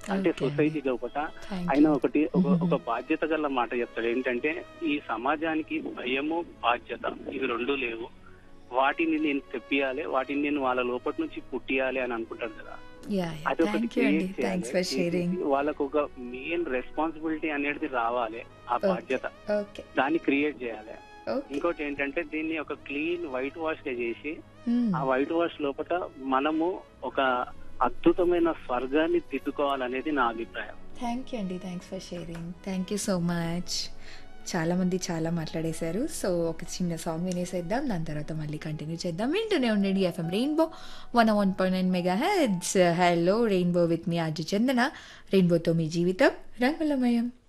అంటే Okay. Society లోపల Thank ఆయన you. ఒకటి ఒక Mhm. ఒక బాధ్యత గల మాట చెప్తాడు ఏంటంటే ఈ సమాజానికి భయము బాధ్యత ఇవి రెండు లేవు వాటిని నేను తెప్పియాలి వాటిని నేను వాళ్ళ లోపటి నుంచి పుట్టియాలి అని అనుకుంటాడు కదా యా యా అది ఒకటి థ్యాంక్ యూ అండి create థ్యాంక్స్ చేయాలి. ఫర్ షేరింగ్ చేసేసి వాళ్ళకు ఒక మెయిన్ రెస్పాన్సిబిలిటీ అనేది రావాలి ఆ Okay. బాధ్యత ఓకే దాన్ని క్రియేట్ చేయాలి ఓకే ఇంకోటి ఏంటంటే దీన్ని ఒక క్లీన్ వైట్ వాష్ గా చేసి ఆ వైట్ వాష్ లోపల మనము ఒక అద్భుతమైన స్వర్గాన్ని దిద్దుకోవాలనేది నా అభిప్రాయం థ్యాంక్ యూ అండి thanks for sharing thank you so much చాలా మంది చాలా మాట్లాడేశారు సో ఒక చిన్న సాంగ్ వినేసేద్దాం దాని తర్వాత మళ్ళీ కంటిన్యూ చేద్దాం వింటూనే ఉండండి FM rainbow one one point nine megahertz hello rainbow with మీ ఆర్జు చందన రెయిన్బోతో మీ జీవితం రంగులమయం